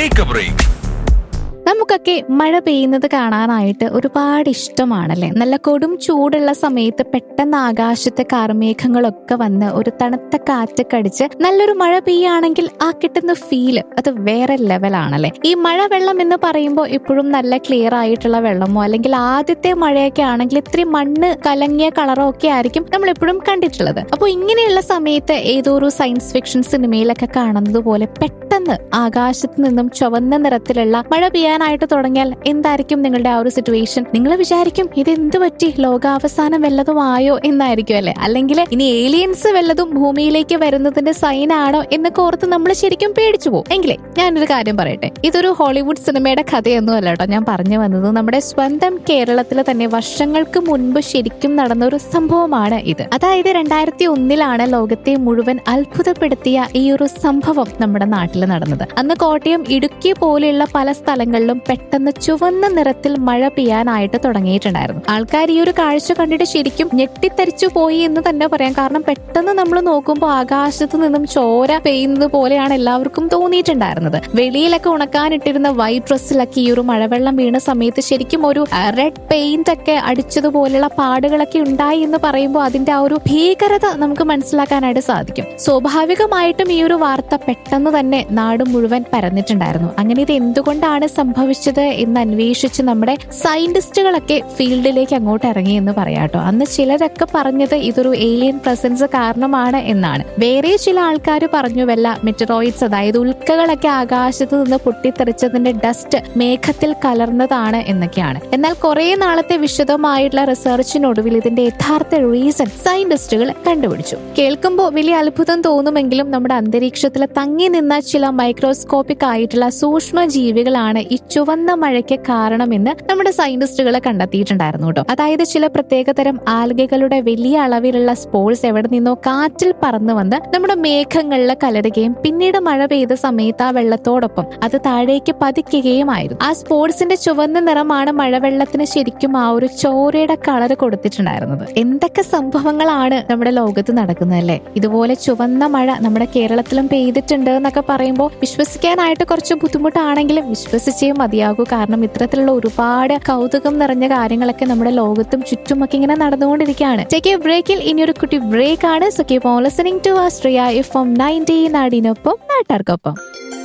take A break നമുക്കൊക്കെ മഴ പെയ്യുന്നത് കാണാനായിട്ട് ഒരുപാട് ഇഷ്ടമാണല്ലേ നല്ല കൊടും ചൂടുള്ള സമയത്ത് പെട്ടെന്ന് ആകാശത്തെ കാർമേഘങ്ങളൊക്കെ വന്ന് ഒരു തണുത്ത കാറ്റൊക്കെ അടിച്ച് നല്ലൊരു മഴ പെയ്യുകയാണെങ്കിൽ ആ കിട്ടുന്ന ഫീല് അത് വേറെ ലെവലാണല്ലേ ഈ മഴ വെള്ളം എന്ന് പറയുമ്പോൾ ഇപ്പോഴും നല്ല ക്ലിയർ ആയിട്ടുള്ള വെള്ളമോ അല്ലെങ്കിൽ ആദ്യത്തെ മഴയൊക്കെ ആണെങ്കിൽ ഇത്തിരി മണ്ണ് കലങ്ങിയ കളറോ ഒക്കെ ആയിരിക്കും നമ്മൾ എപ്പോഴും കണ്ടിട്ടുള്ളത് അപ്പോൾ ഇങ്ങനെയുള്ള സമയത്ത് ഏതോ ഒരു സയൻസ് ഫിക്ഷൻ സിനിമയിലൊക്കെ കാണുന്നത് പോലെ പെട്ടെന്ന് ആകാശത്ത് നിന്നും ചുവന്ന നിറത്തിലുള്ള മഴ പെയ്യാനായിട്ട് തുടങ്ങിയാൽ എന്തായിരിക്കും നിങ്ങളുടെ ആ ഒരു സിറ്റുവേഷൻ നിങ്ങൾ വിചാരിക്കും ഇത് എന്ത് പറ്റി ലോകാവസാനം വല്ലതും ആയോ എന്നായിരിക്കും അല്ലെ അല്ലെങ്കിൽ ഇനി ഏലിയൻസ് വല്ലതും ഭൂമിയിലേക്ക് വരുന്നതിന്റെ സൈൻ ആണോ എന്നൊക്കെ ഓർത്ത് നമ്മൾ ശരിക്കും പേടിച്ചു പോകും എങ്കിലേ ഞാനൊരു കാര്യം പറയട്ടെ ഇതൊരു ഹോളിവുഡ് സിനിമയുടെ കഥയൊന്നും അല്ല കേട്ടോ ഞാൻ പറഞ്ഞു വന്നത് നമ്മുടെ സ്വന്തം കേരളത്തിൽ തന്നെ വർഷങ്ങൾക്ക് മുൻപ് ശരിക്കും നടന്ന ഒരു സംഭവമാണ് ഇത് അതായത് രണ്ടായിരത്തി ഒന്നിലാണ് ലോകത്തെ മുഴുവൻ അത്ഭുതപ്പെടുത്തിയ ഈ ഒരു സംഭവം നമ്മുടെ നാട്ടിൽ നടന്നത് അന്ന് കോട്ടയം ഇടുക്കി പോലെയുള്ള പല സ്ഥലങ്ങളിലും പെട്ടെന്ന് ചുവന്ന നിറത്തിൽ മഴ പെയ്യാനായിട്ട് തുടങ്ങിയിട്ടുണ്ടായിരുന്നു ആൾക്കാർ ഈ ഒരു കാഴ്ച കണ്ടിട്ട് ശരിക്കും ഞെട്ടിത്തരിച്ചു പോയി എന്ന് തന്നെ പറയാം കാരണം പെട്ടെന്ന് നമ്മൾ നോക്കുമ്പോൾ ആകാശത്ത് നിന്നും ചോര പെയ്യുന്നത് പോലെയാണ് എല്ലാവർക്കും തോന്നിയിട്ടുണ്ടായിരുന്നത് വെളിയിലൊക്കെ ഉണക്കാനിട്ടിരുന്ന വൈറ്റ് ഡ്രസ്സിലൊക്കെ ഈ ഒരു മഴവെള്ളം വീണ സമയത്ത് ശരിക്കും ഒരു റെഡ് പെയിന്റ് ഒക്കെ അടിച്ചതുപോലുള്ള പാടുകളൊക്കെ ഉണ്ടായി എന്ന് പറയുമ്പോൾ അതിന്റെ ആ ഒരു ഭീകരത നമുക്ക് മനസ്സിലാക്കാനായിട്ട് സാധിക്കും സ്വാഭാവികമായിട്ടും ഈ ഒരു വാർത്ത പെട്ടെന്ന് തന്നെ നാട് മുഴുവൻ പരന്നിട്ടുണ്ടായിരുന്നു അങ്ങനെ ഇത് എന്തുകൊണ്ടാണ് സംഭവിച്ചത് എന്ന് അന്വേഷിച്ച് നമ്മുടെ സയന്റിസ്റ്റുകളൊക്കെ ഫീൽഡിലേക്ക് അങ്ങോട്ട് ഇറങ്ങി എന്ന് പറയാട്ടോ അന്ന് ചിലരൊക്കെ പറഞ്ഞത് ഇതൊരു ഏലിയൻ പ്രസൻസ് കാരണമാണ് എന്നാണ് വേറെ ചില ആൾക്കാർ പറഞ്ഞു വല്ല മെറ്ററോയിഡ്സ് അതായത് ഉൽക്കകളൊക്കെ ആകാശത്ത് നിന്ന് പൊട്ടിത്തെറിച്ചതിന്റെ ഡസ്റ്റ് മേഘത്തിൽ കലർന്നതാണ് എന്നൊക്കെയാണ് എന്നാൽ കുറെ നാളത്തെ വിശദമായിട്ടുള്ള റിസർച്ചിനൊടുവിൽ ഇതിന്റെ യഥാർത്ഥ റീസൺ സയന്റിസ്റ്റുകൾ കണ്ടുപിടിച്ചു കേൾക്കുമ്പോൾ വലിയ അത്ഭുതം തോന്നുമെങ്കിലും നമ്മുടെ അന്തരീക്ഷത്തിൽ തങ്ങി നിന്ന ചില മൈക്രോസ്കോപ്പിക് ആയിട്ടുള്ള സൂക്ഷ്മ ജീവികളാണ് ഈ ചുവന്ന മഴയ്ക്ക് കാരണമെന്ന് നമ്മുടെ സയന്റിസ്റ്റുകൾ കണ്ടെത്തിയിട്ടുണ്ടായിരുന്നു കേട്ടോ അതായത് ചില പ്രത്യേകതരം ആൽഗകളുടെ വലിയ അളവിലുള്ള സ്പോർട്സ് എവിടെ നിന്നോ കാറ്റിൽ പറന്നു വന്ന് നമ്മുടെ മേഘങ്ങളിൽ കലരുകയും പിന്നീട് മഴ പെയ്ത സമയത്ത് ആ വെള്ളത്തോടൊപ്പം അത് താഴേക്ക് പതിക്കുകയുമായിരുന്നു ആ സ്പോർട്സിന്റെ ചുവന്ന നിറമാണ് മഴവെള്ളത്തിന് ശരിക്കും ആ ഒരു ചോരയുടെ കളർ കൊടുത്തിട്ടുണ്ടായിരുന്നത് എന്തൊക്കെ സംഭവങ്ങളാണ് നമ്മുടെ ലോകത്ത് നടക്കുന്നത് അല്ലേ ഇതുപോലെ ചുവന്ന മഴ നമ്മുടെ കേരളത്തിലും പെയ്തിട്ടുണ്ട് എന്നൊക്കെ പറയുമ്പോൾ വിശ്വസിക്കാനായിട്ട് കുറച്ച് ബുദ്ധിമുട്ടാണെങ്കിലും വിശ്വസിച്ചേ മതിയാകൂ കാരണം ഇത്തരത്തിലുള്ള ഒരുപാട് കൗതുകം നിറഞ്ഞ കാര്യങ്ങളൊക്കെ നമ്മുടെ ലോകത്തും ചുറ്റുമൊക്കെ ഇങ്ങനെ നടന്നുകൊണ്ടിരിക്കുകയാണ് ചെക്ക് ബ്രേക്കിൽ ഇനി ഒരു കുട്ടി ബ്രേക്ക് ആണ് so keep on listening to Ashraya F M nineteen നാടിനൊപ്പം നാട്ടാർക്കൊപ്പം